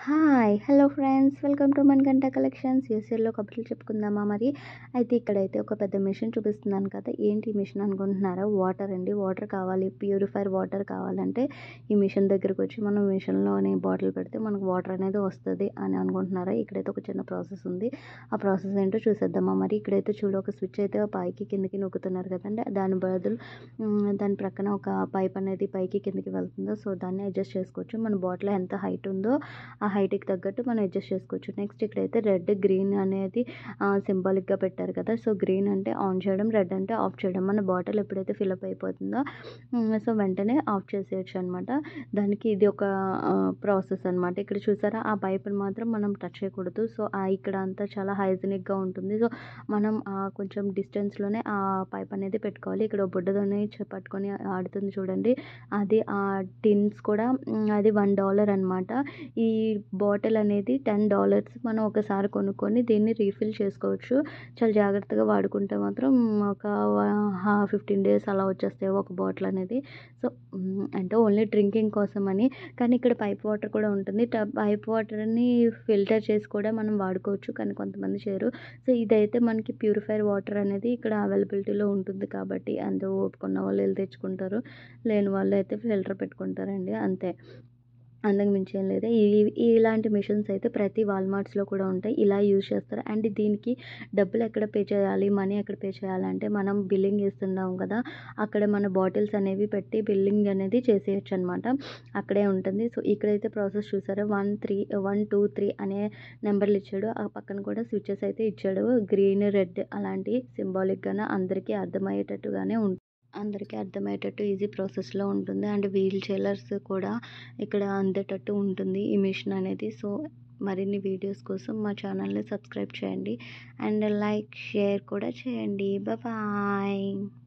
hi hello friends welcome to Manikanta collections యూసీలో కబుర్లు చెప్పుకుందామా మరి అయితే ఇక్కడైతే ఒక పెద్ద మిషన్ చూపిస్తున్నాను కదా ఏంటి ఈ మిషన్ అనుకుంటున్నారా వాటర్ అండి వాటర్ కావాలి ప్యూరిఫైర్ వాటర్ కావాలంటే ఈ మిషన్ దగ్గరకు వచ్చి మనం మిషన్లోని బాటిల్ పెడితే మనకు వాటర్ అనేది వస్తుంది అని అనుకుంటున్నారా ఇక్కడైతే ఒక చిన్న ప్రాసెస్ ఉంది ఆ ప్రాసెస్ ఏంటో చూసేద్దామా మరి ఇక్కడైతే చూడు ఒక స్విచ్ అయితే పైకి కిందకి నొక్కుతున్నారు కదండి దాని బదులు మ్, దాని ప్రక్కన ఒక పైప్ అనేది పైకి కిందకి వెళ్తుందో సో దాన్ని అడ్జస్ట్ చేసుకోవచ్చు మన బాటిల్ ఎంత హైట్ ఉందో ఆ హైట్కి తగ్గట్టు మనం అడ్జస్ట్ చేసుకోవచ్చు నెక్స్ట్ ఇక్కడైతే రెడ్ గ్రీన్ అనేది సింబాలిక్గా పెట్టారు కదా సో గ్రీన్ అంటే ఆన్ చేయడం రెడ్ అంటే ఆఫ్ చేయడం మన బాటిల్ ఎప్పుడైతే ఫిల్అప్ అయిపోతుందో సో వెంటనే ఆఫ్ చేసేయచ్చు అనమాట దానికి ఇది ఒక ప్రాసెస్ అనమాట ఇక్కడ చూసారా ఆ పైపుని మాత్రం మనం టచ్ చేయకూడదు సో ఆ ఇక్కడ అంతా చాలా హైజీనిక్గా ఉంటుంది సో మనం ఆ కొంచెం డిస్టెన్స్లోనే ఆ పైప్ అనేది పెట్టుకోవాలి ఇక్కడ బుడ్డతోనే పట్టుకొని ఆడుతుంది చూడండి అది ఆ టిన్స్ కూడా మ్, అది వన్ డాలర్ అనమాట ఈ బాటిల్ అనేది టెన్ డాలర్స్ మనం ఒకసారి కొనుక్కొని దీన్ని రీఫిల్ చేసుకోవచ్చు చాలా జాగ్రత్తగా వాడుకుంటే మాత్రం ఒక ఫిఫ్టీన్ డేస్ అలా వచ్చేస్తాయి ఒక బాటిల్ అనేది సో మ్, అంటే ఓన్లీ డ్రింకింగ్ కోసం అని కానీ ఇక్కడ పైప్ వాటర్ కూడా ఉంటుంది ట- పైప్ వాటర్ని ఫిల్టర్ చేసి కూడా మనం వాడుకోవచ్చు కానీ కొంతమంది చేయరు సో ఇదైతే మనకి ప్యూరిఫైర్ వాటర్ అనేది ఇక్కడ అవైలబిలిటీలో ఉంటుంది కాబట్టి అంత ఓపుకున్న వాళ్ళు వెళ్ళి తెచ్చుకుంటారు లేని వాళ్ళు అయితే ఫిల్టర్ పెట్టుకుంటారండి అంతే అంతకు మించి ఏం లేదు ఈ- ఇలాంటి మిషన్స్ అయితే ప్రతి వాల్మార్ట్స్లో కూడా ఉంటాయి ఇలా యూజ్ చేస్తారు అండ్ దీనికి డబ్బులు ఎక్కడ పే చేయాలి మనీ ఎక్కడ పే చేయాలంటే మనం బిల్లింగ్ ఇస్తున్నాం కదా అక్కడ మన బాటిల్స్ అనేవి పెట్టి బిల్లింగ్ అనేది చేసేయచ్చు అనమాట అక్కడే ఉంటుంది సో ఇక్కడైతే ప్రాసెస్ చూసారా one three one two three అనే నెంబర్లు ఇచ్చాడు ఆ పక్కన కూడా స్విచెస్ అయితే ఇచ్చాడు గ్రీన్ రెడ్ అలాంటి సింబాలిక్గానే అందరికీ అర్థమయ్యేటట్టుగానే ఉంటుంది అందరికీ అర్థమయ్యేటట్టు ఈజీ ప్రాసెస్లో ఉంటుంది అండ్ వీల్ చైలర్స్ కూడా ఇక్కడ అందేటట్టు ఉంటుంది ఈ మిషన్ అనేది సో మరిన్ని వీడియోస్ కోసం మా ఛానల్ని సబ్స్క్రైబ్ చేయండి అండ్ లైక్ షేర్ కూడా చేయండి బాయ్